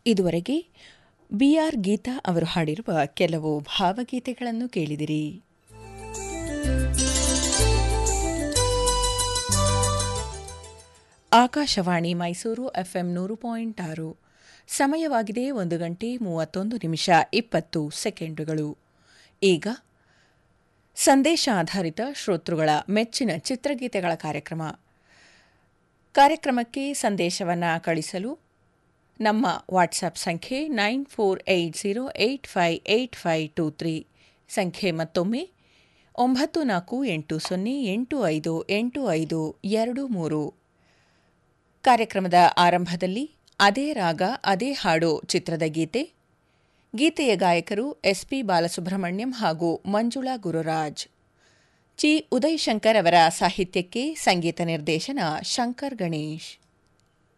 ಇದುವರೆಗೆ B R Geetha ಅವರು ಹಾಡಿರುವ ಕೆಲವು ಭಾವಗೀತೆಗಳನ್ನು ಕೇಳಿದಿರಿ ಆಕಾಶವಾಣಿ ಮೈಸೂರು ಎಫ್ಎಂ ನೂರು ಪಾಯಿಂಟ್ ಆರು ಸಮಯವಾಗಿದೆ ಒಂದು ಗಂಟೆ ಮೂವತ್ತೊಂದು ನಿಮಿಷ ಇಪ್ಪತ್ತು ಸೆಕೆಂಡುಗಳು ಈಗ ಸಂದೇಶ ಆಧಾರಿತ ಶ್ರೋತೃಗಳ ಮೆಚ್ಚಿನ ಚಿತ್ರಗೀತೆಗಳ ಕಾರ್ಯಕ್ರಮ ಕಾರ್ಯಕ್ರಮಕ್ಕೆ ಸಂದೇಶವನ್ನು ಕಳಿಸಲು ನಮ್ಮ ವಾಟ್ಸ್ಆಪ್ ಸಂಖ್ಯೆ nine four eight zero eight five eight five two three ಸಂಖ್ಯೆ ಮತ್ತೊಮ್ಮೆ ಒಂಬತ್ತು ನಾಲ್ಕು ಎಂಟು ಸೊನ್ನೆ ಎಂಟು ಐದು ಎಂಟು ಐದು ಎರಡು ಮೂರು ಕಾರ್ಯಕ್ರಮದ ಆರಂಭದಲ್ಲಿ ಅದೇ ರಾಗ ಅದೇ ಹಾಡು ಚಿತ್ರದ ಗೀತೆ ಗೀತೆಯ ಗಾಯಕರು ಎಸ್ಪಿ ಬಾಲಸುಬ್ರಹ್ಮಣ್ಯಂ ಹಾಗೂ ಮಂಜುಳಾ ಗುರುರಾಜ್ ಚಿ ಉದಯ್ ಶಂಕರ್ ಅವರ ಸಾಹಿತ್ಯಕ್ಕೆ ಸಂಗೀತ ನಿರ್ದೇಶನ ಶಂಕರ್ ಗಣೇಶ್